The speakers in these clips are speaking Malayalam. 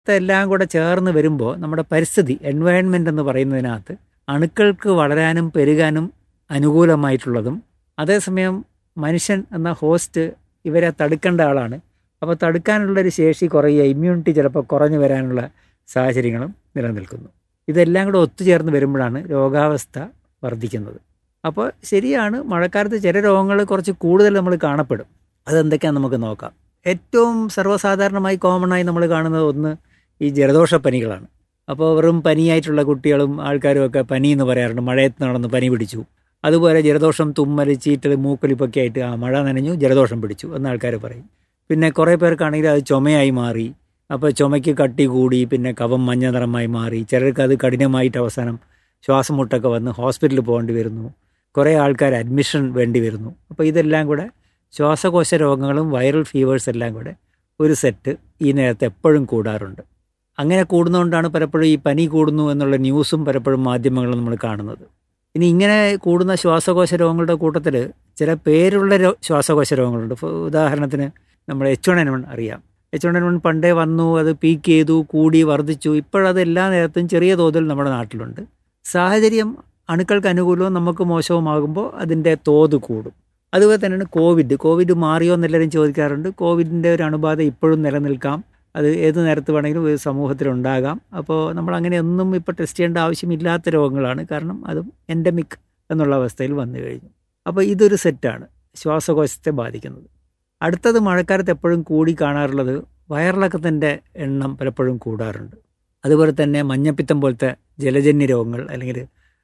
ഇതെല്ലാം കൂടെ ചേർന്ന് വരുമ്പോൾ നമ്മുടെ പരിസ്ഥിതി എൻവയൺമെൻ്റ് എന്ന് പറയുന്നതിനകത്ത് അണുക്കൾക്ക് വളരാനും പെരുകാനും അനുകൂലമായിട്ടുള്ളതും അതേസമയം മനുഷ്യൻ എന്ന ഹോസ്റ്റ് ഇവരെ തടുക്കേണ്ട ആളാണ് അപ്പോൾ തടുക്കാനുള്ളൊരു ശേഷി കുറയുക ഇമ്മ്യൂണിറ്റി ചിലപ്പോൾ കുറഞ്ഞു വരാനുള്ള സാഹചര്യങ്ങളും നിലനിൽക്കുന്നു ഇതെല്ലാം കൂടെ ഒത്തുചേർന്ന് വരുമ്പോഴാണ് രോഗാവസ്ഥ വർദ്ധിക്കുന്നത് അപ്പോൾ ശരിയാണ് മഴക്കാലത്ത് ചില രോഗങ്ങൾ കുറച്ച് കൂടുതൽ നമ്മൾ കാണപ്പെടും അതെന്തൊക്കെയാണെന്ന് നമുക്ക് നോക്കാം ഏറ്റവും സർവ്വസാധാരണമായി കോമണായി നമ്മൾ കാണുന്നത് ഒന്ന് ഈ ജലദോഷപ്പനികളാണ് അപ്പോൾ വെറും പനിയായിട്ടുള്ള കുട്ടികളും ആൾക്കാരും ഒക്കെ പനി എന്ന് പറയാറുണ്ട് മഴയത്ത് നടന്ന് പനി പിടിച്ചു അതുപോലെ ജലദോഷം തുമ്മൽ ചീറ്റൽ മൂക്കൊലിപ്പൊക്കെ ആയിട്ട് ആ മഴ നനഞ്ഞു ജലദോഷം പിടിച്ചു എന്ന് ആൾക്കാർ പറയും പിന്നെ കുറേ പേർക്കാണെങ്കിൽ അത് ചുമയായി മാറി അപ്പോൾ ചുമയ്ക്ക് കട്ടി കൂടി പിന്നെ കഫം മഞ്ഞ നിറമായി മാറി ചിലർക്ക് അത് കഠിനമായിട്ട് അവസാനം ശ്വാസം മുട്ടൊക്കെ വന്ന് ഹോസ്പിറ്റലിൽ പോകേണ്ടി വരുന്നു കുറേ ആൾക്കാർ അഡ്മിഷൻ വേണ്ടി വരുന്നു അപ്പോൾ ഇതെല്ലാം കൂടെ ശ്വാസകോശ രോഗങ്ങളും വൈറൽ ഫീവേഴ്സ് എല്ലാം കൂടെ ഒരു സെറ്റ് ഈ നേരത്തെ എപ്പോഴും കൂടാറുണ്ട് അങ്ങനെ കൂടുന്നതുകൊണ്ടാണ് പലപ്പോഴും ഈ പനി കൂടുന്നു എന്നുള്ള ന്യൂസും പലപ്പോഴും മാധ്യമങ്ങളിൽ നമ്മൾ കാണുന്നത് ഇനി ഇങ്ങനെ കൂടുന്ന ശ്വാസകോശ രോഗങ്ങളുടെ കൂട്ടത്തിൽ ചില പേരുള്ള രോ ശ്വാസകോശ രോഗങ്ങളുണ്ട് ഇപ്പോൾ ഉദാഹരണത്തിന് നമ്മൾ എച്ച് വൺ എൻ വൺ അറിയാം എച്ച് വൺ എൻ വൺ പണ്ടേ വന്നു അത് പീക്ക് ചെയ്തു കൂടി വർദ്ധിച്ചു ഇപ്പോഴത് എല്ലാ നേരത്തും ചെറിയ തോതിൽ നമ്മുടെ നാട്ടിലുണ്ട് സാഹചര്യം അണുക്കൾക്ക് അനുകൂലവും നമുക്ക് മോശവുമാകുമ്പോൾ അതിൻ്റെ തോത് കൂടും അതുപോലെ തന്നെയാണ് കോവിഡ് കോവിഡ് മാറിയോ എന്നെല്ലാവരും ചോദിക്കാറുണ്ട് കോവിഡിൻ്റെ ഒരു അണുബാധ ഇപ്പോഴും നിലനിൽക്കാം അത് ഏത് നേരത്ത് വേണമെങ്കിലും ഒരു സമൂഹത്തിലുണ്ടാകാം അപ്പോൾ നമ്മൾ അങ്ങനെ ഒന്നും ഇപ്പോൾ ടെസ്റ്റ് ചെയ്യേണ്ട ആവശ്യമില്ലാത്ത രോഗങ്ങളാണ് കാരണം അതും എൻഡമിക് എന്നുള്ള അവസ്ഥയിൽ വന്നു കഴിഞ്ഞു അപ്പോൾ ഇതൊരു സെറ്റാണ് ശ്വാസകോശത്തെ ബാധിക്കുന്നത് അടുത്തത് മഴക്കാലത്ത് എപ്പോഴും കൂടി കാണാറുള്ളത് വയറിളക്കത്തിൻ്റെ എണ്ണം പലപ്പോഴും കൂടാറുണ്ട് അതുപോലെ തന്നെ മഞ്ഞപ്പിത്തം പോലത്തെ ജലജന്യ രോഗങ്ങൾ അല്ലെങ്കിൽ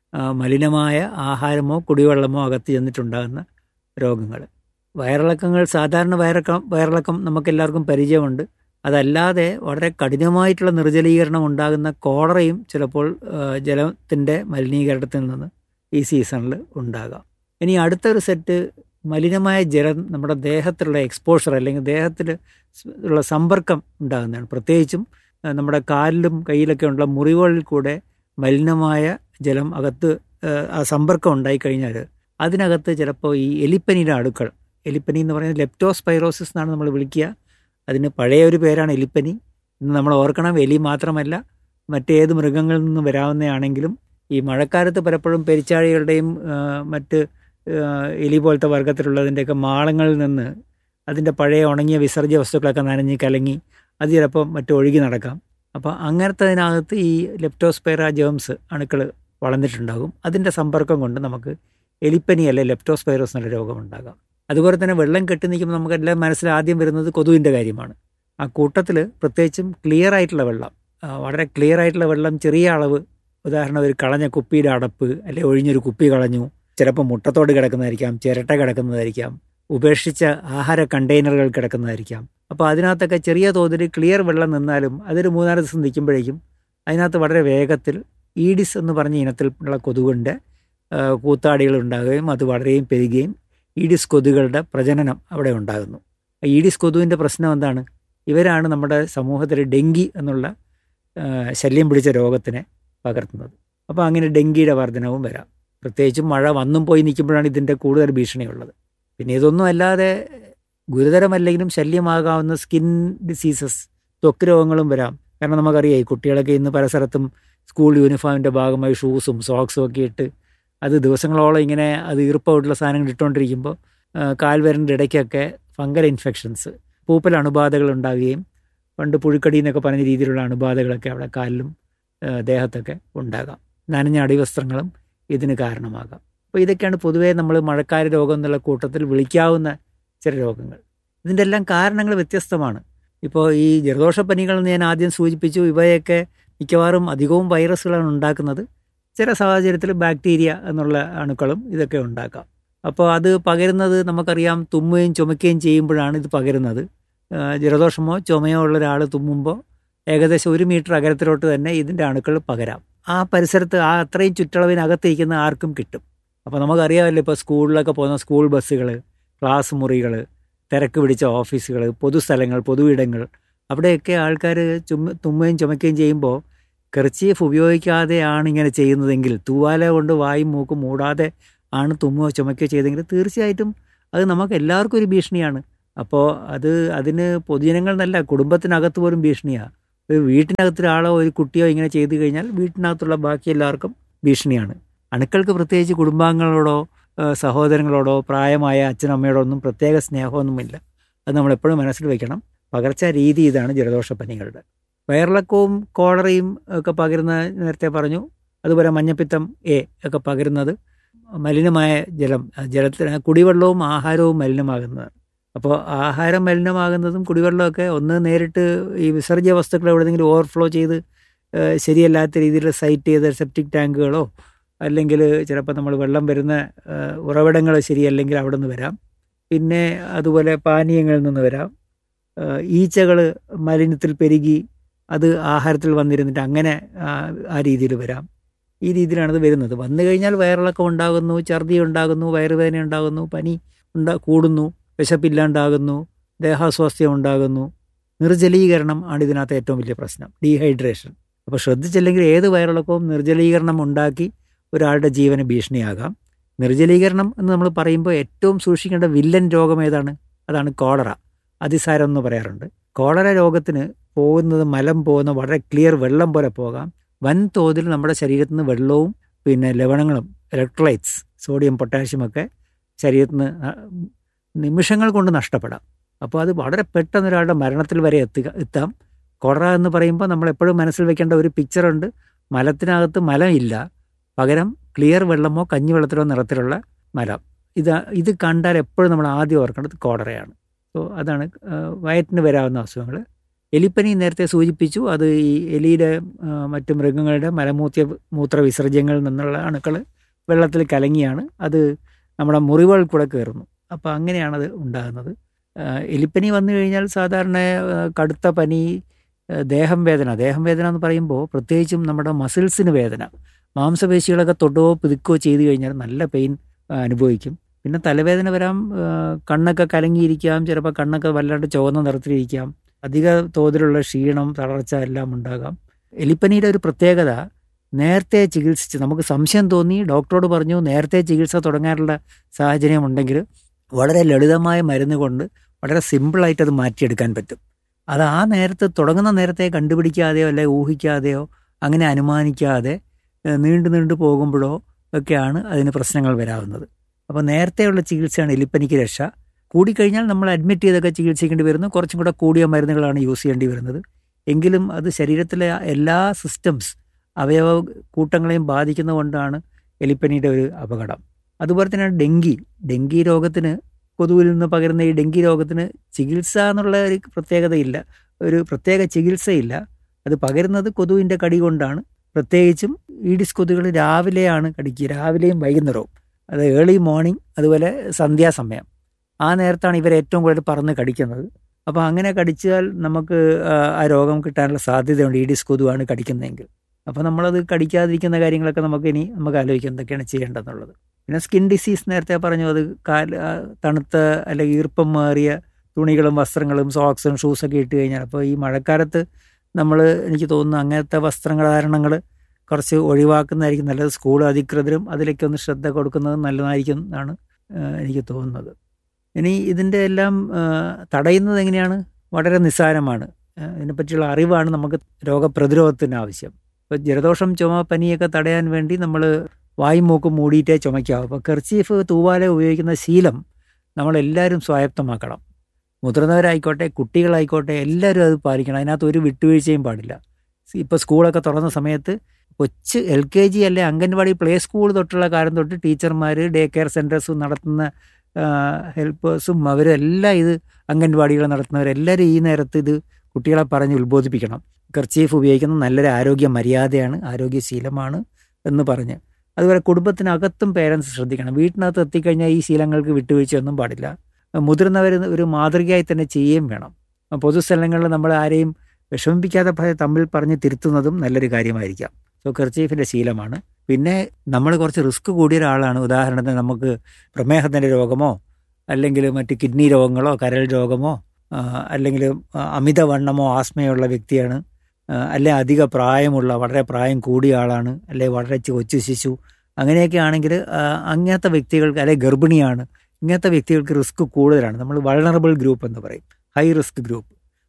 മലിനമായ ആഹാരമോ കുടിവെള്ളമോ അകത്ത് ചെന്നിട്ടുണ്ടാകുന്ന രോഗങ്ങൾ വയറിളക്കങ്ങൾ സാധാരണ വയറിളക്കം വയറിളക്കം നമുക്കെല്ലാവർക്കും പരിചയമുണ്ട് അതല്ലാതെ വളരെ കഠിനമായിട്ടുള്ള നിർജ്ജലീകരണം ഉണ്ടാകുന്ന കോളറയും ചിലപ്പോൾ ജലത്തിൻ്റെ മലിനീകരണത്തിൽ നിന്ന് ഈ സീസണിൽ ഉണ്ടാകാം ഇനി അടുത്തൊരു സെറ്റ് മലിനമായ ജലം നമ്മുടെ ദേഹത്തിലുള്ള എക്സ്പോഷർ അല്ലെങ്കിൽ ദേഹത്തിൽ ഉള്ള സമ്പർക്കം ഉണ്ടാകുന്നതാണ് പ്രത്യേകിച്ചും നമ്മുടെ കാലിലും കയ്യിലൊക്കെ ഉള്ള മുറിവുകളിൽ കൂടെ മലിനമായ ജലം അകത്ത് ആ സമ്പർക്കം ഉണ്ടായിക്കഴിഞ്ഞാൽ അതിനകത്ത് ചിലപ്പോൾ ഈ എലിപ്പനിയുടെ അടുക്കൾ എലിപ്പനി എന്ന് പറയുന്നത് ലെപ്റ്റോസ്പൈറോസിസ് എന്നാണ് നമ്മൾ വിളിക്കുക അതിന് പഴയ ഒരു പേരാണ് എലിപ്പനി ഇന്ന് നമ്മൾ ഓർക്കണം എലി മാത്രമല്ല മറ്റേത് മൃഗങ്ങളിൽ നിന്ന് വരാവുന്നതാണെങ്കിലും ഈ മഴക്കാലത്ത് പലപ്പോഴും പെരിച്ചാഴികളുടെയും മറ്റ് എലി പോലത്തെ വർഗത്തിലുള്ളതിൻ്റെയൊക്കെ മാളങ്ങളിൽ നിന്ന് അതിൻ്റെ പഴയ ഉണങ്ങിയ വിസർജ്യ വസ്തുക്കളൊക്കെ നനഞ്ഞ് കലങ്ങി അത് ചിലപ്പോൾ മറ്റൊഴുകി നടക്കാം അപ്പോൾ അങ്ങനത്തതിനകത്ത് ഈ ലെപ്റ്റോസ്പൈറ ജേംസ് അണുക്കൾ വളർന്നിട്ടുണ്ടാകും അതിൻ്റെ സമ്പർക്കം കൊണ്ട് നമുക്ക് എലിപ്പനി അല്ലെ ലെപ്റ്റോസ്പൈറോസ് എന്നുള്ള രോഗമുണ്ടാകാം അതുപോലെ തന്നെ വെള്ളം കെട്ടി നിൽക്കുമ്പോൾ നമുക്കെല്ലാം മനസ്സിൽ ആദ്യം വരുന്നത് കൊതുവിൻ്റെ കാര്യമാണ് ആ കൂട്ടത്തിൽ പ്രത്യേകിച്ചും ക്ലിയർ ആയിട്ടുള്ള വെള്ളം വളരെ ക്ലിയർ ആയിട്ടുള്ള വെള്ളം ചെറിയ അളവ് ഉദാഹരണം ഒരു കളഞ്ഞ കുപ്പിയുടെ അടപ്പ് അല്ലെ ഒഴിഞ്ഞൊരു കുപ്പി കളഞ്ഞു ചിലപ്പോൾ മുട്ടത്തോട് കിടക്കുന്നതായിരിക്കാം ചിരട്ട കിടക്കുന്നതായിരിക്കാം ഉപേക്ഷിച്ച ആഹാര കണ്ടെയ്നറുകൾ കിടക്കുന്നതായിരിക്കാം അപ്പോൾ അതിനകത്തൊക്കെ ചെറിയ തോതിൽ ക്ലിയർ വെള്ളം നിന്നാലും അതൊരു മൂന്നാല് ദിവസം നിൽക്കുമ്പോഴേക്കും അതിനകത്ത് വളരെ വേഗത്തിൽ ഈഡിസ് എന്ന് പറഞ്ഞ ഇനത്തിലുള്ള കൊതുകിൻ്റെ കൂത്താടികൾ ഉണ്ടാകുകയും അത് വളരെയും പെരുകുകയും ഈഡിസ് കൊതുകുകളുടെ പ്രജനനം അവിടെ ഉണ്ടാകുന്നു ഈഡിസ് കൊതുവിൻ്റെ പ്രശ്നം എന്താണ് ഇവരാണ് നമ്മുടെ സമൂഹത്തിൽ ഡെങ്കി എന്നുള്ള ശല്യം പിടിച്ച രോഗത്തിനെ പകർത്തുന്നത് അപ്പോൾ അങ്ങനെ ഡെങ്കിയുടെ വർധനവും വരാം പ്രത്യേകിച്ചും മഴ വന്നും പോയി നിൽക്കുമ്പോഴാണ് ഇതിൻ്റെ കൂടുതൽ ഭീഷണിയുള്ളത് പിന്നെ ഇതൊന്നും അല്ലാതെ ഗുരുതരമല്ലെങ്കിലും ശല്യമാകാവുന്ന സ്കിൻ ഡിസീസസ് ത്വക്ക് രോഗങ്ങളും വരാം കാരണം നമുക്കറിയാം ഈ കുട്ടികളൊക്കെ ഇന്ന് പല സ്ഥലത്തും സ്കൂൾ യൂണിഫോമിൻ്റെ ഭാഗമായി ഷൂസും സോക്സും ഒക്കെ ഇട്ട് അത് ദിവസങ്ങളോളം ഇങ്ങനെ അത് ഈർപ്പമായിട്ടുള്ള സാധനങ്ങൾ ഇട്ടുകൊണ്ടിരിക്കുമ്പോൾ കാൽവരൻ്റെ ഇടയ്ക്കൊക്കെ ഫംഗൽ ഇൻഫെക്ഷൻസ് പൂപ്പൽ അണുബാധകൾ ഉണ്ടാകുകയും പണ്ട് പുഴുക്കടി എന്നൊക്കെ പറഞ്ഞ രീതിയിലുള്ള അണുബാധകളൊക്കെ അവിടെ കാലിലും ദേഹത്തൊക്കെ ഉണ്ടാകാം നനഞ്ഞ അടിവസ്ത്രങ്ങളും ഇതിന് കാരണമാകാം അപ്പോൾ ഇതൊക്കെയാണ് പൊതുവേ നമ്മൾ മഴക്കാല രോഗം എന്നുള്ള കൂട്ടത്തിൽ വിളിക്കാവുന്ന ചില രോഗങ്ങൾ ഇതിൻ്റെ എല്ലാം കാരണങ്ങൾ വ്യത്യസ്തമാണ് ഇപ്പോൾ ഈ ജലദോഷപ്പനികൾ എന്ന് ഞാൻ ആദ്യം സൂചിപ്പിച്ചു ഇവയൊക്കെ മിക്കവാറും അധികവും വൈറസുകളാണ് ഉണ്ടാക്കുന്നത് ചില സാഹചര്യത്തിൽ ബാക്ടീരിയ എന്നുള്ള അണുക്കളും ഇതൊക്കെ ഉണ്ടാക്കാം അപ്പോൾ അത് പകരുന്നത് നമുക്കറിയാം തുമ്മുകയും ചുമയ്ക്കുകയും ചെയ്യുമ്പോഴാണ് ഇത് പകരുന്നത് ജലദോഷമോ ചുമയോ ഉള്ള ഒരാൾ തുമ്മുമ്പോൾ ഏകദേശം ഒരു മീറ്റർ അകലത്തിലോട്ട് തന്നെ ഇതിൻ്റെ അണുക്കൾ പകരാം ആ പരിസരത്ത് ആ അത്രയും ചുറ്റളവിനകത്തിരിക്കുന്ന ആർക്കും കിട്ടും അപ്പോൾ നമുക്കറിയാമല്ലോ ഇപ്പോൾ സ്കൂളിലൊക്കെ പോകുന്ന സ്കൂൾ ബസ്സുകൾ ക്ലാസ് മുറികൾ തിരക്ക് പിടിച്ച ഓഫീസുകൾ പൊതുസ്ഥലങ്ങൾ പൊതുയിടങ്ങൾ അവിടെയൊക്കെ ആൾക്കാർ ചുമ തുമ്മുകയും ചുമയ്ക്കുകയും ചെയ്യുമ്പോൾ കെർച്ചീഫ് ഉപയോഗിക്കാതെയാണ് ഇങ്ങനെ ചെയ്യുന്നതെങ്കിൽ തൂവാല കൊണ്ട് വായും മൂക്കും മൂടാതെ ആണ് തുമ്മുകയോ ചുമയ്ക്കുകയോ ചെയ്തെങ്കിൽ തീർച്ചയായിട്ടും അത് നമുക്ക് എല്ലാവർക്കും ഒരു ഭീഷണിയാണ് അപ്പോൾ അത് അതിന് പൊതുജനങ്ങൾ എന്നല്ല കുടുംബത്തിനകത്ത് പോലും ഭീഷണിയാണ് ഒരു വീട്ടിനകത്തൊരാളോ ഒരു കുട്ടിയോ ഇങ്ങനെ ചെയ്തു കഴിഞ്ഞാൽ വീട്ടിനകത്തുള്ള ബാക്കി എല്ലാവർക്കും ഭീഷണിയാണ് അണുക്കൾക്ക് പ്രത്യേകിച്ച് കുടുംബാംഗങ്ങളോടോ ഏഹ് സഹോദരങ്ങളോടോ പ്രായമായ അച്ഛനമ്മയോടോ ഒന്നും പ്രത്യേക സ്നേഹമൊന്നുമില്ല അത് നമ്മൾ എപ്പോഴും മനസ്സിൽ വെക്കണം പകർച്ച രീതി ഇതാണ് ജലദോഷപ്പനികളുടെ വയറിളക്കവും കോളറയും ഒക്കെ പകരുന്ന നേരത്തെ പറഞ്ഞു അതുപോലെ മഞ്ഞപ്പിത്തം എ ഒക്കെ പകരുന്നത് മലിനമായ ജലം ജലത്തിന് കുടിവെള്ളവും ആഹാരവും മലിനമാകുന്നതാണ് അപ്പോൾ ആഹാരം മലിനമാകുന്നതും കുടിവെള്ളമൊക്കെ ഒന്ന് നേരിട്ട് ഈ വിസർജ്യ വസ്തുക്കൾ എവിടെയെങ്കിലും ഓവർഫ്ലോ ചെയ്ത് ഏഹ് ശരിയല്ലാത്ത രീതിയിൽ സൈറ്റ് ചെയ്ത സെപ്റ്റിക് ടാങ്കുകളോ അല്ലെങ്കിൽ ചിലപ്പോൾ നമ്മൾ വെള്ളം വരുന്ന ഉറവിടങ്ങൾ ശരിയല്ലെങ്കിൽ അവിടെ നിന്ന് വരാം പിന്നെ അതുപോലെ പാനീയങ്ങളിൽ നിന്ന് വരാം ഈച്ചകൾ മലിനത്തിൽ പെരുകി അത് ആഹാരത്തിൽ വന്നിരുന്നിട്ട് അങ്ങനെ ആ, ആ രീതിയിൽ വരാം ഈ രീതിയിലാണ് ഇത് വരുന്നത് വന്നു കഴിഞ്ഞാൽ വയറിളക്കം ഉണ്ടാകുന്നു ഛർദി ഉണ്ടാകുന്നു വയറുവേദന ഉണ്ടാകുന്നു പനി ഉണ്ടാ കൂടുന്നു വിശപ്പില്ലാണ്ടാകുന്നു ദേഹാസ്വാസ്ഥ്യം ഉണ്ടാകുന്നു നിർജ്ജലീകരണം ആണ് ഇതിനകത്ത് ഏറ്റവും വലിയ പ്രശ്നം ഡീഹൈഡ്രേഷൻ അപ്പോൾ ശ്രദ്ധിച്ചില്ലെങ്കിൽ ഏത് വയറിളക്കവും നിർജ്ജലീകരണം ഉണ്ടാക്കി ഒരാളുടെ ജീവന് ഭീഷണിയാകാം നിർജ്ജലീകരണം എന്ന് നമ്മൾ പറയുമ്പോൾ ഏറ്റവും സൂക്ഷിക്കേണ്ട വില്ലൻ രോഗം ഏതാണ് അതാണ് കോളറ അതിസാരം എന്ന് പറയാറുണ്ട് കോളറ രോഗത്തിന് പോകുന്നത് മലം പോകുന്ന വളരെ ക്ലിയർ വെള്ളം പോലെ പോകാം വൻതോതിൽ നമ്മുടെ ശരീരത്തിൽ നിന്ന് വെള്ളവും പിന്നെ ലവണങ്ങളും ഇലക്ട്രോലൈറ്റ്സ് സോഡിയം പൊട്ടാഷ്യം ഒക്കെ ശരീരത്തിൽ നിന്ന് ന- നിമിഷങ്ങൾ കൊണ്ട് നഷ്ടപ്പെടാം അപ്പോൾ അത് വളരെ പെട്ടെന്ന് ഒരാളുടെ മരണത്തിൽ വരെ എത്തുക എത്താം കൊറ എന്ന് പറയുമ്പോൾ നമ്മൾ എപ്പോഴും മനസ്സിൽ വെക്കേണ്ട ഒരു പിക്ചറുണ്ട് മലത്തിനകത്ത് മലമില്ല പകരം ക്ലിയർ വെള്ളമോ കഞ്ഞിവെള്ളത്തിലോ നിറത്തിലുള്ള മലം ഇത് ഇത് കണ്ടാൽ എപ്പോഴും നമ്മൾ ആദ്യം ഓർക്കേണ്ടത് കോടറയാണ് സോ അതാണ് ആ, വയറ്റിന് വരാവുന്ന അസുഖങ്ങൾ എലിപ്പനി നേരത്തെ സൂചിപ്പിച്ചു അത് ഈ എലിയുടെ ആ, മറ്റു മൃഗങ്ങളുടെ മലമൂത്ര മൂത്ര വിസർജ്യങ്ങളിൽ നിന്നുള്ള അണുക്കൾ വെള്ളത്തിൽ കലങ്ങിയാണ് അത് നമ്മുടെ മുറിവുകൾ കൂടെ കയറുന്നു അപ്പോൾ അങ്ങനെയാണത് ഉണ്ടാകുന്നത് ആ, എലിപ്പനി വന്നു കഴിഞ്ഞാൽ സാധാരണ ആ, കടുത്ത പനി ആ, ദേഹം വേദന ദേഹം വേദന എന്ന് പറയുമ്പോൾ പ്രത്യേകിച്ചും നമ്മുടെ മസിൽസിന് വേദന മാംസപേശികളൊക്കെ തൊടുകയോ പിതുക്കുകയോ ചെയ്തു കഴിഞ്ഞാൽ നല്ല പെയിൻ അനുഭവിക്കും പിന്നെ തലവേദന വരാം ആ, കണ്ണൊക്കെ കലങ്ങിയിരിക്കാം ചിലപ്പോൾ കണ്ണൊക്കെ വല്ലാണ്ട് ചുവന്ന നിറത്തിലിരിക്കാം അധിക തോതിലുള്ള ക്ഷീണം തളർച്ച എല്ലാം ഉണ്ടാകാം എലിപ്പനിയുടെ ഒരു പ്രത്യേകത നേരത്തെ ചികിത്സിച്ച് നമുക്ക് സംശയം തോന്നി ഡോക്ടറോട് പറഞ്ഞു നേരത്തെ ചികിത്സ തുടങ്ങാനുള്ള സാഹചര്യം ഉണ്ടെങ്കിൽ വളരെ ലളിതമായ മരുന്ന് കൊണ്ട് വളരെ സിമ്പിളായിട്ട് അത് മാറ്റിയെടുക്കാൻ പറ്റും അത് ആ നേരത്ത് തുടങ്ങുന്ന നേരത്തെ കണ്ടുപിടിക്കാതെയോ അല്ലെ ഊഹിക്കാതെയോ അങ്ങനെ അനുമാനിക്കാതെ ഏഹ് നീണ്ടു നീണ്ടു പോകുമ്പോഴോ ഒക്കെയാണ് അതിന് പ്രശ്നങ്ങൾ വരാവുന്നത് അപ്പോൾ നേരത്തെയുള്ള ചികിത്സയാണ് എലിപ്പനിക്ക് രക്ഷ കൂടിക്കഴിഞ്ഞാൽ നമ്മൾ അഡ്മിറ്റ് ചെയ്തൊക്കെ ചികിത്സിക്കേണ്ടി വരുന്നു കുറച്ചും കൂടെ കൂടിയ മരുന്നുകളാണ് യൂസ് ചെയ്യേണ്ടി വരുന്നത് എങ്കിലും അത് ശരീരത്തിലെ എല്ലാ സിസ്റ്റംസ് അവയവ കൂട്ടങ്ങളെയും ബാധിക്കുന്നതുകൊണ്ടാണ് എലിപ്പനിയുടെ ഒരു അപകടം അതുപോലെ തന്നെയാണ് ഡെങ്കി ഡെങ്കി രോഗത്തിന് കൊതുവിൽ നിന്ന് പകരുന്ന ഈ ഡെങ്കി രോഗത്തിന് ചികിത്സ എന്നുള്ള ഒരു പ്രത്യേകതയില്ല ഒരു പ്രത്യേക ചികിത്സയില്ല അത് പകരുന്നത് കൊതുവിൻ്റെ കടി കൊണ്ടാണ് പ്രത്യേകിച്ചും ഈഡിസ് കൊതുകുകൾ രാവിലെയാണ് കടിക്കുക രാവിലെയും വൈകുന്നേരവും അത് ഏർലി മോർണിംഗ് അതുപോലെ സന്ധ്യാസമയം ആ നേരത്താണ് ഇവർ ഏറ്റവും കൂടുതൽ പറന്ന് കടിക്കുന്നത് അപ്പോൾ അങ്ങനെ കടിച്ചാൽ നമുക്ക് ആ, ആ രോഗം കിട്ടാനുള്ള സാധ്യതയുണ്ട് ഈഡിസ് കൊതുവാണ് കടിക്കുന്നതെങ്കിൽ അപ്പോൾ നമ്മളത് കടിക്കാതിരിക്കുന്ന കാര്യങ്ങളൊക്കെ നമുക്ക് ഇനി നമുക്ക് ആലോചിക്കാം എന്തൊക്കെയാണ് ചെയ്യേണ്ടതെന്നുള്ളത് പിന്നെ സ്കിൻ ഡിസീസ് നേരത്തെ പറഞ്ഞു അത് കാൽ ആ, തണുത്ത അല്ലെങ്കിൽ ഈർപ്പം മാറിയ തുണികളും വസ്ത്രങ്ങളും സോക്സും ഷൂസൊക്കെ ഇട്ട് കഴിഞ്ഞാൽ അപ്പോൾ ഈ മഴക്കാലത്ത് നമ്മൾ എനിക്ക് തോന്നുന്നു അങ്ങനത്തെ വസ്ത്രധാരണങ്ങൾ കുറച്ച് ഒഴിവാക്കുന്നതായിരിക്കും നല്ലത് സ്കൂൾ അധികൃതരും അതിലേക്ക് ഒന്ന് ശ്രദ്ധ കൊടുക്കുന്നത് നല്ലതായിരിക്കും എന്നാണ് ആ, എനിക്ക് തോന്നുന്നത് ഇനി ഇതിൻ്റെ എല്ലാം ആ, തടയുന്നത് എങ്ങനെയാണ് വളരെ നിസ്സാരമാണ് ആ, ഇതിനെപ്പറ്റിയുള്ള അറിവാണ് നമുക്ക് രോഗപ്രതിരോധത്തിന് ആവശ്യം ഇപ്പോൾ ജലദോഷം ചുമ പനിയൊക്കെ തടയാൻ വേണ്ടി നമ്മൾ വായും മൂക്കും മൂടിയിട്ടേ ചുമയ്ക്കാവൂ അപ്പോൾ കെർച്ചീഫ് തൂവാല ഉപയോഗിക്കുന്ന ശീലം നമ്മളെല്ലാവരും സ്വായത്തമാക്കണം മുതിർന്നവരായിക്കോട്ടെ കുട്ടികളായിക്കോട്ടെ എല്ലാവരും അത് പാലിക്കണം അതിനകത്ത് ഒരു വിട്ടുവീഴ്ചയും പാടില്ല ഇപ്പോൾ സ്കൂളൊക്കെ തുറന്ന സമയത്ത് കൊച്ച് എൽ കെ ജി അല്ലെ അംഗൻവാടി പ്ലേ സ്കൂൾ തൊട്ടുള്ള കാലം തൊട്ട് ടീച്ചർമാർ ഡേ കെയർ സെൻറ്റേഴ്സും നടത്തുന്ന ഹെൽപ്പേഴ്സും അവരെല്ലാം ഇത് അംഗൻവാടികൾ നടത്തുന്നവരെല്ലാവരും ഈ നേരത്ത് ഇത് കുട്ടികളെ പറഞ്ഞ് ഉത്ബോധിപ്പിക്കണം കർച്ചീഫ് ഉപയോഗിക്കുന്നത് നല്ലൊരു ആരോഗ്യ മര്യാദയാണ് ആരോഗ്യശീലമാണ് എന്ന് പറഞ്ഞ് അതുപോലെ കുടുംബത്തിനകത്തും പേരൻസ് ശ്രദ്ധിക്കണം വീട്ടിനകത്ത് എത്തിക്കഴിഞ്ഞാൽ ഈ ശീലങ്ങൾക്ക് വിട്ടുവീഴ്ചയൊന്നും പാടില്ല മുതിർന്നവർ ഒരു മാതൃകയായി തന്നെ ചെയ്യുകയും വേണം പൊതുസ്ഥലങ്ങളിൽ നമ്മൾ ആരെയും വിഷമിപ്പിക്കാതെ പ- തമ്മിൽ പറഞ്ഞ് തിരുത്തുന്നതും നല്ലൊരു കാര്യമായിരിക്കാം സോ കർച്ചീഫിൻ്റെ ശീലമാണ് പിന്നെ നമ്മൾ കുറച്ച് റിസ്ക് കൂടിയ ഒരാളാണ് ഉദാഹരണത്തിന് നമുക്ക് പ്രമേഹത്തിൻ്റെ രോഗമോ അല്ലെങ്കിൽ മറ്റ് കിഡ്നി രോഗങ്ങളോ കരൾ രോഗമോ ആ, അല്ലെങ്കിൽ അമിതവണ്ണമോ ആസ്മയുള്ള വ്യക്തിയാണ് ആ, അല്ലെ അധിക പ്രായമുള്ള വളരെ പ്രായം കൂടിയ ആളാണ് അല്ലെ വളരെ ചി- കൊച്ചു ശിശു അങ്ങനെയൊക്കെ ആണെങ്കിൽ ആ, അങ്ങനത്തെ വ്യക്തികൾക്ക് അല്ലെ ഗർഭിണിയാണ് ഇങ്ങനത്തെ വ്യക്തികൾക്ക് റിസ്ക് കൂടുതലാണ് നമ്മൾ വൾണറബിൾ ഗ്രൂപ്പ് എന്ന് പറയും ഹൈ റിസ്ക് ഗ്രൂപ്പ്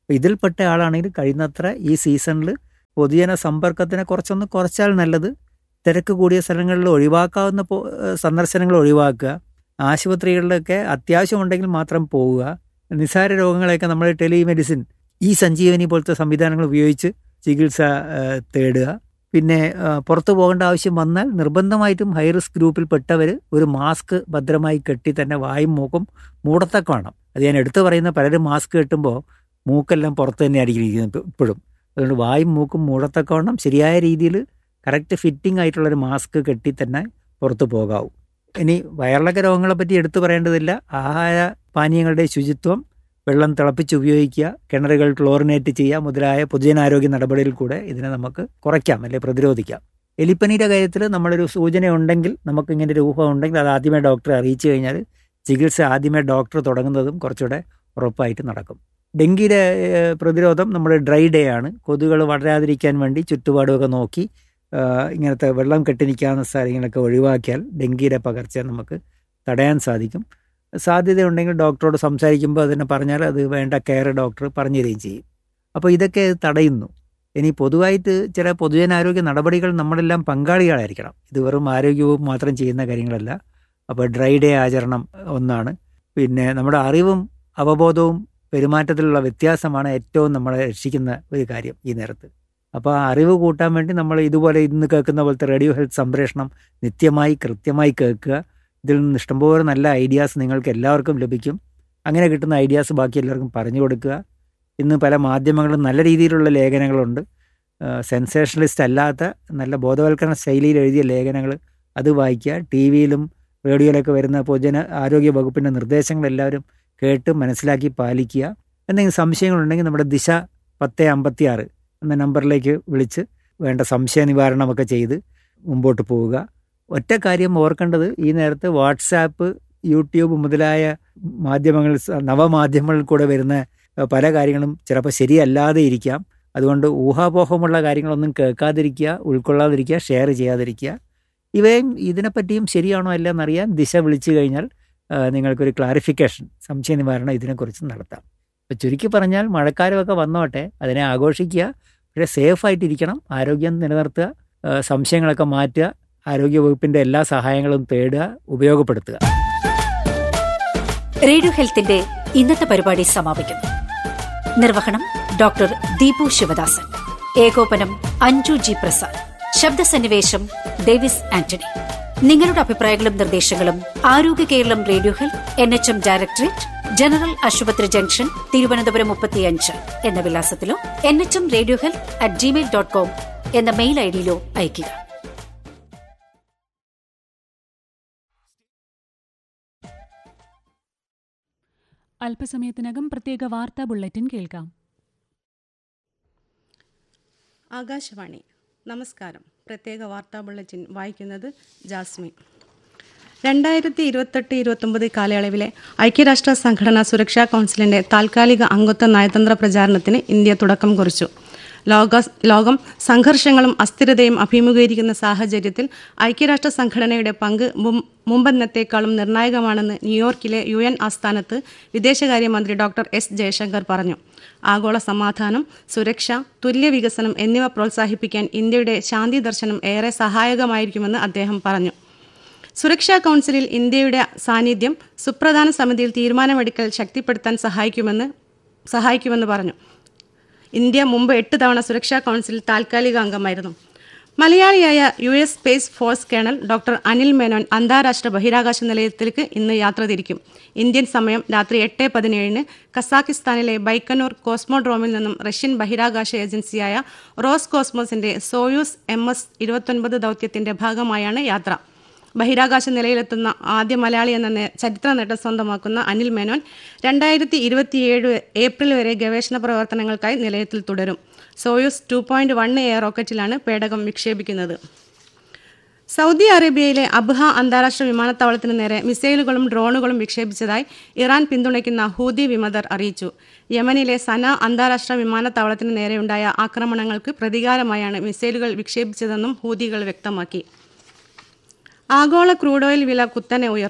അപ്പോൾ ഇതിൽപ്പെട്ട ആളാണെങ്കിൽ കഴിയുന്നത്ര ഈ സീസണിൽ പൊതുജന സമ്പർക്കത്തിനെ കുറച്ചൊന്ന് കുറച്ചാൽ നല്ലത് തിരക്ക് കൂടിയ സ്ഥലങ്ങളിൽ ഒഴിവാക്കാവുന്ന പോ- ഏഹ് സന്ദർശനങ്ങൾ ഒഴിവാക്കുക ആശുപത്രികളിലൊക്കെ അത്യാവശ്യമുണ്ടെങ്കിൽ മാത്രം പോവുക നിസ്സാര രോഗങ്ങളെയൊക്കെ നമ്മൾ ടെലിമെഡിസിൻ ഈ സഞ്ജീവനി പോലത്തെ സംവിധാനങ്ങൾ ഉപയോഗിച്ച് ചികിത്സ ഏഹ്, തേടുക പിന്നെ ഏഹ്, പുറത്തു പോകേണ്ട ആവശ്യം വന്നാൽ നിർബന്ധമായിട്ടും ഹൈ റിസ്ക് ഗ്രൂപ്പിൽപ്പെട്ടവർ ഒരു മാസ്ക് ഭദ്രമായി കെട്ടി തന്നെ വായും മൂക്കും മൂടത്തക്ക വേണം അത് ഞാൻ എടുത്തു പറയുന്ന പലരും മാസ്ക് കെട്ടുമ്പോൾ മൂക്കെല്ലാം പുറത്ത് തന്നെയായിരിക്കും ഇരിക്കുന്നത് ഇപ്പോഴും അതുകൊണ്ട് വായും മൂക്കും മൂടത്തക്കവണ്ണം ശരിയായ രീതിയിൽ കറക്റ്റ് ഫിറ്റിംഗ് ആയിട്ടുള്ളൊരു മാസ്ക് കെട്ടി തന്നെ പുറത്തു പോകാവൂ ഇനി വയറിളക്ക രോഗങ്ങളെ പറ്റി എടുത്തു പറയേണ്ടതില്ല ആഹാര പാനീയങ്ങളുടെ ശുചിത്വം വെള്ളം തിളപ്പിച്ച് ഉപയോഗിക്കുക കിണറുകൾ ക്ലോറിനേറ്റ് ചെയ്യുക മുതലായ പൊതുജനാരോഗ്യ നടപടിയിൽ കൂടെ ഇതിനെ നമുക്ക് കുറയ്ക്കാം അല്ലെങ്കിൽ പ്രതിരോധിക്കാം എലിപ്പനിയുടെ കാര്യത്തിൽ നമ്മളൊരു സൂചന ഉണ്ടെങ്കിൽ നമുക്ക് ഇങ്ങനെ ഒരു ഊഹം ഉണ്ടെങ്കിൽ അത് ആദ്യമേ ഡോക്ടറെ അറിയിച്ചു കഴിഞ്ഞാൽ ചികിത്സ ആദ്യമേ ഡോക്ടർ തുടങ്ങുന്നതും കുറച്ചുകൂടെ ഉറപ്പായിട്ട് നടക്കും ഡെങ്കിയുടെ ഏഹ്, പ്രതിരോധം നമ്മൾ ഡ്രൈ ഡേ ആണ് കൊതുകുകൾ വളരാതിരിക്കാൻ വേണ്ടി ചുറ്റുപാടുമൊക്കെ നോക്കി ആഹ്, ഇങ്ങനത്തെ വെള്ളം കെട്ടി നിൽക്കാവുന്ന സ്ഥലങ്ങളൊക്കെ ഒഴിവാക്കിയാൽ ഡെങ്കിയുടെ പകർച്ച നമുക്ക് തടയാൻ സാധിക്കും സാധ്യതയുണ്ടെങ്കിൽ ഡോക്ടറോട് സംസാരിക്കുമ്പോൾ അതിനെ പറഞ്ഞാൽ അത് വേണ്ട കെയർ ഡോക്ടർ പറഞ്ഞു തരികയും ചെയ്യും അപ്പോൾ ഇതൊക്കെ തടയുന്നു ഇനി പൊതുവായിട്ട് ചില പൊതുജനാരോഗ്യ നടപടികൾ നമ്മളെല്ലാം പങ്കാളികളായിരിക്കണം ഇത് വെറും ആരോഗ്യവും മാത്രം ചെയ്യുന്ന കാര്യങ്ങളല്ല അപ്പോൾ ഡ്രൈ ഡേ ആചരണം ഒന്നാണ് പിന്നെ നമ്മുടെ അറിവും അവബോധവും പെരുമാറ്റത്തിലുള്ള വ്യത്യാസമാണ് ഏറ്റവും നമ്മളെ രക്ഷിക്കുന്ന ഒരു കാര്യം ഈ നേരത്ത് അപ്പോൾ ആ അറിവ് കൂട്ടാൻ വേണ്ടി നമ്മൾ ഇതുപോലെ ഇന്ന് കേൾക്കുന്ന പോലത്തെ റേഡിയോ ഹെൽത്ത് സംപ്രേഷണം നിത്യമായി കൃത്യമായി കേൾക്കുക ഇതിൽ നിന്ന് ഇഷ്ടംപോലെ നല്ല ഐഡിയാസ് നിങ്ങൾക്ക് എല്ലാവർക്കും ലഭിക്കും അങ്ങനെ കിട്ടുന്ന ഐഡിയാസ് ബാക്കി എല്ലാവർക്കും പറഞ്ഞു കൊടുക്കുക ഇന്ന് പല മാധ്യമങ്ങളും നല്ല രീതിയിലുള്ള ലേഖനങ്ങളുണ്ട് സെൻസേഷണലിസ്റ്റ് അല്ലാത്ത നല്ല ബോധവൽക്കരണ ശൈലിയിൽ എഴുതിയ ലേഖനങ്ങൾ അത് വായിക്കുക ടി വിയിലും റേഡിയോയിലൊക്കെ വരുന്ന പൊതുജന ആരോഗ്യ വകുപ്പിൻ്റെ നിർദ്ദേശങ്ങൾ എല്ലാവരും കേട്ട് മനസ്സിലാക്കി പാലിക്കുക എന്തെങ്കിലും സംശയങ്ങളുണ്ടെങ്കിൽ നമ്മുടെ ദിശ പത്ത് അമ്പത്തി ആറ് എന്ന നമ്പറിലേക്ക് വിളിച്ച് വേണ്ട സംശയ നിവാരണമൊക്കെ ചെയ്ത് മുമ്പോട്ട് പോവുക ഒറ്റ കാര്യം ഓർക്കേണ്ടത് ഈ നേരത്ത് വാട്സാപ്പ് യൂട്യൂബ് മുതലായ മാധ്യമങ്ങൾ സ- നവമാധ്യമങ്ങളിൽ കൂടെ വരുന്ന ഏഹ്, പല കാര്യങ്ങളും ചിലപ്പോൾ ശരിയല്ലാതെ ഇരിക്കാം അതുകൊണ്ട് ഊഹാപോഹമുള്ള കാര്യങ്ങളൊന്നും കേൾക്കാതിരിക്കുക ഉൾക്കൊള്ളാതിരിക്കുക ഷെയർ ചെയ്യാതിരിക്കുക ഇവയും ഇതിനെപ്പറ്റിയും ശരിയാണോ അല്ല എന്നറിയാൻ ദിശ വിളിച്ചു കഴിഞ്ഞാൽ ആ, നിങ്ങൾക്കൊരു ക്ലാരിഫിക്കേഷൻ സംശയ നിവാരണം ഇതിനെക്കുറിച്ച് നടത്താം അപ്പോൾ ചുരുക്കി പറഞ്ഞാൽ മഴക്കാലമൊക്കെ വന്നോട്ടെ അതിനെ ആഘോഷിക്കുക പക്ഷേ സേഫായിട്ടിരിക്കണം ആരോഗ്യം നിലനിർത്തുക ആ, സംശയങ്ങളൊക്കെ മാറ്റുക ആരോഗ്യ വകുപ്പിൻ്റെ എല്ലാ സഹായങ്ങളും തേടുക ഉപയോഗപ്പെടുത്തുക റേഡിയോ ഹെൽത്തിന്റെ ഇന്നത്തെ പരിപാടി സമാപിക്കുന്നു നിർവഹണം ഡോക്ടർ ദീപു ശിവദാസൻ ഏകോപനം അഞ്ജു ജി പ്രസാദ് ശബ്ദസന്നിവേശം ഡേവിസ് ആന്റണി നിങ്ങളുടെ അഭിപ്രായങ്ങളും നിർദ്ദേശങ്ങളും Arogya Keralam radio health N H M directorate general ആശുപത്രി ജംഗ്ഷൻ തിരുവനന്തപുരം മുപ്പത്തിയഞ്ച് എന്ന വിലാസത്തിലോ N H M radio health at Gmail dot com എന്ന മെയിൽ ഐഡിയിലോ അയയ്ക്കുക അല്പസമയത്തിനകം പ്രത്യേക വാർത്താ ബുള്ളറ്റിൻ കേൾക്കാം ആകാശവാണി നമസ്കാരം പ്രത്യേക വാർത്താ ബുള്ളറ്റിൻ വായിക്കുന്നത് ജാസ്മിൻ രണ്ടായിരത്തി ഇരുപത്തെട്ട് ഇരുപത്തൊമ്പത് കാലയളവിലെ ഐക്യരാഷ്ട്ര സംഘടനാ സുരക്ഷാ കൗൺസിലിന്റെ താൽക്കാലിക അംഗത്വ നയതന്ത്ര പ്രചാരണത്തിന് ഇന്ത്യ തുടക്കം കുറിച്ചു ലോക ലോകം സംഘർഷങ്ങളും അസ്ഥിരതയും അഭിമുഖീകരിക്കുന്ന സാഹചര്യത്തിൽ ഐക്യരാഷ്ട്ര സംഘടനയുടെ പങ്ക് മും- മുമ്പെന്നത്തേക്കാളും നിർണായകമാണെന്ന് ന്യൂയോർക്കിലെ യു എൻ ആസ്ഥാനത്ത് വിദേശകാര്യമന്ത്രി ഡോക്ടർ എസ് ജയശങ്കർ പറഞ്ഞു ആഗോള സമാധാനം സുരക്ഷ തുല്യ വികസനം എന്നിവ പ്രോത്സാഹിപ്പിക്കാൻ ഇന്ത്യയുടെ ശാന്തി ദർശനം ഏറെ സഹായകമായിരിക്കുമെന്ന് അദ്ദേഹം പറഞ്ഞു സുരക്ഷാ കൗൺസിലിൽ ഇന്ത്യയുടെ സാന്നിധ്യം സുപ്രധാന സമിതിയിൽ തീരുമാനമെടുക്കൽ ശക്തിപ്പെടുത്താൻ സഹായിക്കുമെന്ന് സഹായിക്കുമെന്ന് പറഞ്ഞു ഇന്ത്യ മുമ്പ് എട്ട് തവണ സുരക്ഷാ കൗൺസിലിൽ താൽക്കാലിക അംഗമായിരുന്നു മലയാളിയായ U S space force colonel doctor Anil Menon അന്താരാഷ്ട്ര ബഹിരാകാശ നിലയത്തിലേക്ക് ഇന്ന് യാത്ര തിരിക്കും ഇന്ത്യൻ സമയം രാത്രി എട്ട് പതിനേഴിന് കസാക്കിസ്ഥാനിലെ ബൈക്കനൂർ കോസ്മോഡ്രോമിൽ നിന്നും റഷ്യൻ ബഹിരാകാശ ഏജൻസിയായ റോസ് കോസ്മോസിന്റെ സോയൂസ് എം എസ് ഇരുപത്തൊൻപത് ദൗത്യത്തിന്റെ ഭാഗമായാണ് യാത്ര ബഹിരാകാശ നിലയിലെത്തുന്ന ആദ്യ മലയാളി എന്ന നേ- ചരിത്ര നേട്ടം സ്വന്തമാക്കുന്ന അനിൽ മേനോൻ രണ്ടായിരത്തി ഇരുപത്തിയേഴ് ഏപ്രിൽ വരെ ഗവേഷണ പ്രവർത്തനങ്ങൾക്കായി നിലയത്തിൽ തുടരും Soyuz two point one A റോക്കറ്റിലാണ് പേടകം വിക്ഷേപിക്കുന്നത് സൗദി അറേബ്യയിലെ അബ്ഹ അന്താരാഷ്ട്ര വിമാനത്താവളത്തിന് നേരെ മിസൈലുകളും ഡ്രോണുകളും വിക്ഷേപിച്ചതായി ഇറാൻ പിന്തുണയ്ക്കുന്ന ഹൂതി വിമതർ അറിയിച്ചു യമനിലെ സന അന്താരാഷ്ട്ര വിമാനത്താവളത്തിന് നേരെയുണ്ടായ ആക്രമണങ്ങൾക്ക് പ്രതികാരമായാണ് മിസൈലുകൾ വിക്ഷേപിച്ചതെന്നും ഹൂതികൾ വ്യക്തമാക്കി ആഗോള ക്രൂഡ് ഓയിൽ വില കുത്തനെ ഉയർന്നു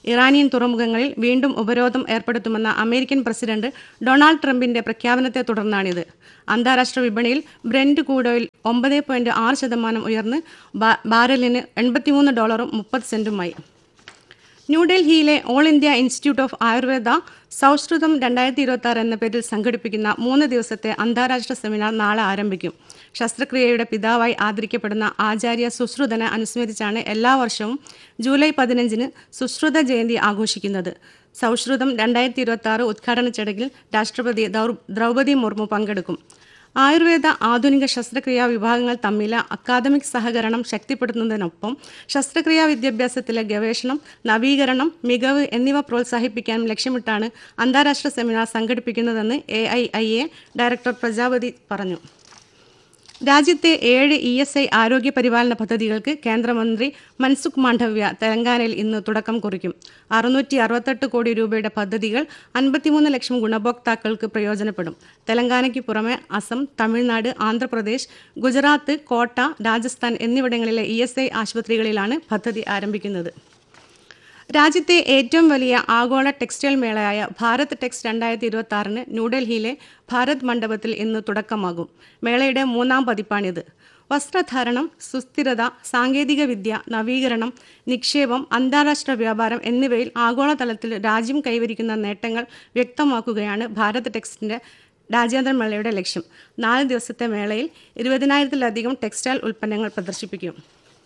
ഇറാനിയൻ തുറമുഖങ്ങളിൽ വീണ്ടും ഉപരോധം ഏർപ്പെടുത്തുമെന്ന അമേരിക്കൻ പ്രസിഡന്റ് ഡൊണാൾഡ് ട്രംപിന്റെ പ്രഖ്യാപനത്തെ തുടർന്നാണിത് അന്താരാഷ്ട്ര വിപണിയിൽ ബ്രെൻഡ് ക്രൂഡ് ഓയിൽ ഒമ്പത് പോയിന്റ് ആറ് ശതമാനം ഉയർന്ന് ബാ- ബാരലിന് എൺപത്തിമൂന്ന് ഡോളറും മുപ്പത് സെന്റുമായി ന്യൂഡൽഹിയിലെ all India institute of Ayurveda സൗഹൃദം രണ്ടായിരത്തി ഇരുപത്തി ആറ് എന്ന പേരിൽ സംഘടിപ്പിക്കുന്ന മൂന്ന് ദിവസത്തെ അന്താരാഷ്ട്ര സെമിനാർ നാളെ ആരംഭിക്കും ശസ്ത്രക്രിയയുടെ പിതാവായി ആദരിക്കപ്പെടുന്ന ആചാര്യ സുശ്രുതനെ അനുസ്മരിച്ചാണ് എല്ലാ വർഷവും ജൂലൈ പതിനഞ്ചിന് സുശ്രുത ജയന്തി ആഘോഷിക്കുന്നത് സൗഹൃദം രണ്ടായിരത്തി ഇരുപത്തി ആറ് ഉദ്ഘാടന ചടങ്ങിൽ രാഷ്ട്രപതി ദ്രൗ- ദ്രൗപദി മുർമു പങ്കെടുക്കും ആയുർവേദ ആധുനിക ശസ്ത്രക്രിയാ വിഭാഗങ്ങൾ തമ്മിലെ അക്കാദമിക് സഹകരണം ശക്തിപ്പെടുത്തുന്നതിനൊപ്പം ശസ്ത്രക്രിയാ വിദ്യാഭ്യാസത്തിലെ ഗവേഷണം നവീകരണം മികവ് എന്നിവ പ്രോത്സാഹിപ്പിക്കാനും ലക്ഷ്യമിട്ടാണ് അന്താരാഷ്ട്ര സെമിനാർ സംഘടിപ്പിക്കുന്നതെന്ന് A I I A director Prajapati പറഞ്ഞു രാജ്യത്തെ ഏഴ് ഇ എസ് ഐ ആരോഗ്യ പരിപാലന പദ്ധതികൾക്ക് കേന്ദ്രമന്ത്രി മൻസുഖ് മാണ്ഡവ്യ തെലങ്കാനയിൽ ഇന്ന് തുടക്കം കുറിക്കും അറുന്നൂറ്റി അറുപത്തെട്ട് കോടി രൂപയുടെ പദ്ധതികൾ അൻപത്തിമൂന്ന് ലക്ഷം ഗുണഭോക്താക്കൾക്ക് പ്രയോജനപ്പെടും തെലങ്കാനയ്ക്ക് പുറമെ അസം തമിഴ്നാട് ആന്ധ്രാപ്രദേശ് ഗുജറാത്ത് കോട്ട രാജസ്ഥാൻ എന്നിവിടങ്ങളിലെ ഇ എസ് ഐ ആശുപത്രികളിലാണ് പദ്ധതി ആരംഭിക്കുന്നത് രാജ്യത്തെ ഏറ്റവും വലിയ ആഗോള ടെക്സ്റ്റൈൽ മേളയായ ഭാരത് ടെക്സ് രണ്ടായിരത്തി ഇരുപത്തി ആറിന് ന്യൂഡൽഹിയിലെ ഭാരത് മണ്ഡപത്തിൽ ഇന്ന് തുടക്കമാകും മേളയുടെ മൂന്നാം പതിപ്പാണിത് വസ്ത്രധാരണം സുസ്ഥിരത സാങ്കേതികവിദ്യ നവീകരണം നിക്ഷേപം അന്താരാഷ്ട്ര വ്യാപാരം എന്നിവയിൽ ആഗോളതലത്തിൽ രാജ്യം കൈവരിക്കുന്ന നേട്ടങ്ങൾ വ്യക്തമാക്കുകയാണ് ഭാരത് ടെക്സിന്റെ രാജ്യാന്തര മേളയുടെ ലക്ഷ്യം നാല് ദിവസത്തെ മേളയിൽ ഇരുപതിനായിരത്തിലധികം ടെക്സ്റ്റൈൽ ഉൽപ്പന്നങ്ങൾ പ്രദർശിപ്പിക്കും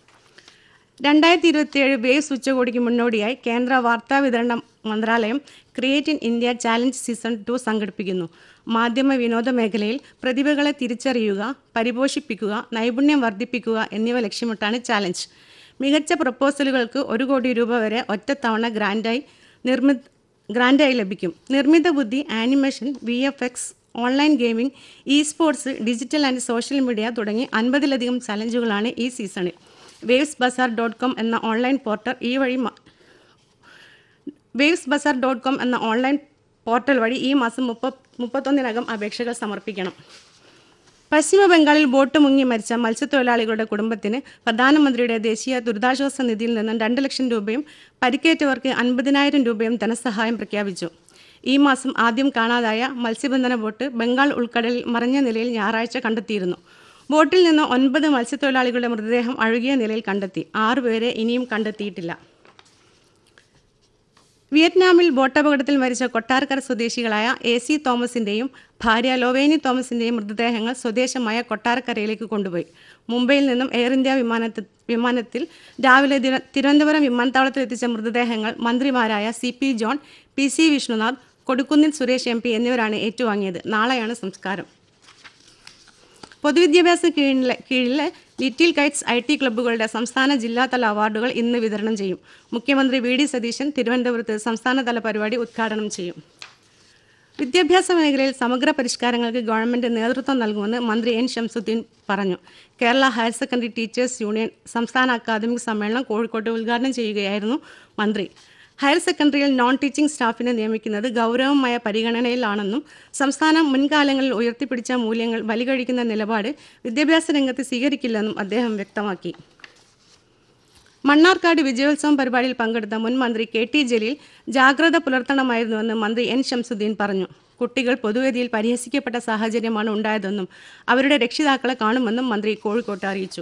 രണ്ടായിരത്തി ഇരുപത്തിയേഴ് വേവ്സ് ഉച്ചകോടിക്ക് മുന്നോടിയായി കേന്ദ്ര വാർത്താ വിതരണ മന്ത്രാലയം create in India challenge season two സംഘടിപ്പിക്കുന്നു മാധ്യമ വിനോദ മേഖലയിൽ പ്രതിഭകളെ തിരിച്ചറിയുക പരിപോഷിപ്പിക്കുക നൈപുണ്യം വർദ്ധിപ്പിക്കുക എന്നിവ ലക്ഷ്യമിട്ടാണ് ചാലഞ്ച് മികച്ച പ്രപ്പോസലുകൾക്ക് ഒരു കോടി രൂപ വരെ ഒറ്റത്തവണ ഗ്രാൻഡായി നിർമ്മി ഗ്രാൻഡായി ലഭിക്കും നിർമ്മിത ബുദ്ധി animation V F X online gaming E sports digital and social media തുടങ്ങി അൻപതിലധികം ചലഞ്ചുകളാണ് ഈ സീസണിൽ വേവ്സ് ബസാർ ഡോട്ട് കോം എന്ന ഓൺലൈൻ പോർട്ടൽ ഈ വഴി മ- വേവ്സ് ബസാർ ഡോട്ട് കോം എന്ന ഓൺലൈൻ പോർട്ടൽ വഴി ഈ മാസം മുപ്പ മുപ്പത്തൊന്നിനകം അപേക്ഷകൾ സമർപ്പിക്കണം പശ്ചിമ ബംഗാളിൽ ബോട്ട് മുങ്ങി മരിച്ച മത്സ്യത്തൊഴിലാളികളുടെ കുടുംബത്തിന് പ്രധാനമന്ത്രിയുടെ ദേശീയ ദുരിതാശ്വാസ നിധിയിൽ നിന്നും രണ്ട് ലക്ഷം രൂപയും പരിക്കേറ്റവർക്ക് അൻപതിനായിരം രൂപയും ധനസഹായം പ്രഖ്യാപിച്ചു ഈ മാസം ആദ്യം കാണാതായ മത്സ്യബന്ധന ബോട്ട് ബംഗാൾ ഉൾക്കടലിൽ മറഞ്ഞ നിലയിൽ ഞായറാഴ്ച കണ്ടെത്തിയിരുന്നു ബോട്ടിൽ നിന്ന് ഒൻപത് മത്സ്യത്തൊഴിലാളികളുടെ മൃതദേഹം അഴുകിയ നിലയിൽ കണ്ടെത്തി ആറുപേരെ ഇനിയും കണ്ടെത്തിയിട്ടില്ല വിയറ്റ്നാമിൽ ബോട്ടപകടത്തിൽ മരിച്ച കൊട്ടാരക്കര സ്വദേശികളായ എ സി തോമസിന്റെയും ഭാര്യ ലോവേനി തോമസിന്റെയും മൃതദേഹങ്ങൾ സ്വദേശമായ കൊട്ടാരക്കരയിലേക്ക് കൊണ്ടുപോയി മുംബൈയിൽ നിന്നും എയർ ഇന്ത്യ വിമാനത്തിൽ വിമാനത്തിൽ രാവിലെ തിര- തിരുവനന്തപുരം വിമാനത്താവളത്തിൽ എത്തിച്ച മൃതദേഹങ്ങൾ മന്ത്രിമാരായ C P John P C Vishnunath Kodikunnil Suresh M P എന്നിവരാണ് ഏറ്റുവാങ്ങിയത് നാളെയാണ് സംസ്കാരം പൊതുവിദ്യാഭ്യാസ കീഴിലെ കീഴിലെ ലിറ്റിൽ കൈറ്റ്സ് ഐ ടി ക്ലബ്ബുകളുടെ സംസ്ഥാന ജില്ലാതല അവാർഡുകൾ ഇന്ന് വിതരണം ചെയ്യും മുഖ്യമന്ത്രി വി ഡി സതീശൻ തിരുവനന്തപുരത്ത് സംസ്ഥാനതല പരിപാടി ഉദ്ഘാടനം ചെയ്യും വിദ്യാഭ്യാസ മേഖലയിൽ സമഗ്ര പരിഷ്കാരങ്ങൾക്ക് ഗവൺമെന്റ് നേതൃത്വം നൽകുമെന്ന് മന്ത്രി എൻ ഷംസുദ്ദീൻ പറഞ്ഞു Kerala higher secondary teachers union സംസ്ഥാന അക്കാദമിക് സമ്മേളനം കോഴിക്കോട്ട് ഉദ്ഘാടനം ചെയ്യുകയായിരുന്നു മന്ത്രി ഹയർ സെക്കൻഡറിയിൽ നോൺ ടീച്ചിംഗ് സ്റ്റാഫിനെ നിയമിക്കുന്നത് ഗൗരവമായ പരിഗണനയിലാണെന്നും സംസ്ഥാനം മുൻകാലങ്ങളിൽ ഉയർത്തിപ്പിടിച്ച മൂല്യങ്ങൾ ബലികഴിക്കുന്ന നിലപാട് വിദ്യാഭ്യാസ രംഗത്ത് സ്വീകരിക്കില്ലെന്നും അദ്ദേഹം വ്യക്തമാക്കി മണ്ണാർക്കാട് വിജയോത്സവം പരിപാടിയിൽ പങ്കെടുത്ത മുൻ മന്ത്രി കെ ടി ജലീൽ ജാഗ്രത പുലർത്തണമായിരുന്നുവെന്ന് മന്ത്രി എൻ ഷംസുദ്ദീൻ പറഞ്ഞു കുട്ടികൾ പൊതുവേദിയിൽ പരിഹസിക്കപ്പെട്ട സാഹചര്യമാണ് ഉണ്ടായതെന്നും അവരുടെ രക്ഷിതാക്കളെ കാണുമെന്നും മന്ത്രി കോഴിക്കോട്ട് അറിയിച്ചു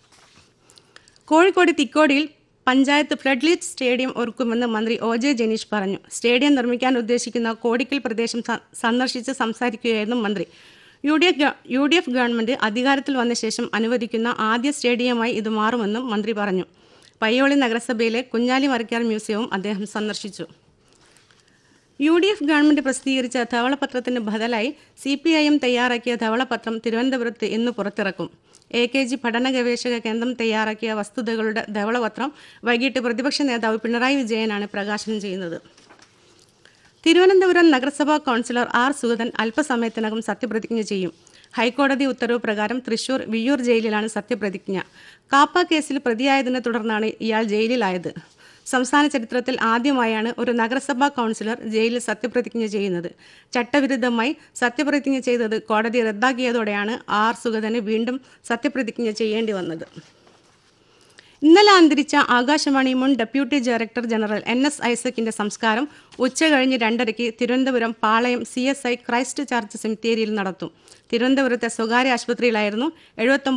കോഴിക്കോട് തിക്കോടിയിൽ പഞ്ചായത്ത് ഫ്ലഡ്ലിറ്റ് സ്റ്റേഡിയം ഒരുക്കുമെന്ന് മന്ത്രി ഒ ജെ ജനീഷ് പറഞ്ഞു സ്റ്റേഡിയം നിർമ്മിക്കാൻ ഉദ്ദേശിക്കുന്ന കോടിക്കൽ പ്രദേശം സ- സന്ദർശിച്ച് സംസാരിക്കുകയായിരുന്നു മന്ത്രി യു ഡി എഫ് ഗ- യു ഡി എഫ് ഗവൺമെന്റ് അധികാരത്തിൽ വന്ന ശേഷം അനുവദിക്കുന്ന ആദ്യ സ്റ്റേഡിയമായി ഇത് മാറുമെന്നും മന്ത്രി പറഞ്ഞു പയ്യോളി നഗരസഭയിലെ കുഞ്ഞാലി മരക്കാർ മ്യൂസിയവും അദ്ദേഹം സന്ദർശിച്ചു യു ഡി എഫ് ഗവൺമെന്റ് പ്രസിദ്ധീകരിച്ച ധവളപത്രത്തിന് ബദലായി സി പി ഐ എം തയ്യാറാക്കിയ ധവളപത്രം തിരുവനന്തപുരത്ത് ഇന്ന് പുറത്തിറക്കും എ കെ ജി പഠന ഗവേഷക കേന്ദ്രം തയ്യാറാക്കിയ വസ്തുതകളുടെ ധവളപത്രം വൈകിട്ട് പ്രതിപക്ഷ നേതാവ് പിണറായി വിജയനാണ് പ്രകാശനം ചെയ്യുന്നത് തിരുവനന്തപുരം നഗരസഭാ കൗൺസിലർ ആർ സുഗതൻ അല്പസമയത്തിനകം സത്യപ്രതിജ്ഞ ചെയ്യും ഹൈക്കോടതി ഉത്തരവ് പ്രകാരം തൃശൂർ വിയ്യൂർ ജയിലിലാണ് സത്യപ്രതിജ്ഞ കാപ്പ കേസിൽ പ്രതിയായതിനെ തുടർന്നാണ് ഇയാൾ ജയിലിലായത് സംസ്ഥാന ചരിത്രത്തിൽ ആദ്യമായാണ് ഒരു നഗരസഭാ കൗൺസിലർ ജയിലിൽ സത്യപ്രതിജ്ഞ ചെയ്യുന്നത് ചട്ടവിരുദ്ധമായി സത്യപ്രതിജ്ഞ ചെയ്തത് കോടതി റദ്ദാക്കിയതോടെയാണ് ആർ സുഗതന് വീണ്ടും സത്യപ്രതിജ്ഞ ചെയ്യേണ്ടി വന്നത് ഇന്നലെ അന്തരിച്ച ആകാശവാണി മുൻ deputy director general N S ഐസക്കിന്റെ സംസ്കാരം ഉച്ചകഴിഞ്ഞ് രണ്ടരയ്ക്ക് Thiruvananthapuram Palayam C S I Christ church സെമിത്തേരിയിൽ നടത്തും തിരുവനന്തപുരത്തെ സ്വകാര്യ ആശുപത്രിയിലായിരുന്നു എഴുപത്തൊമ്പത്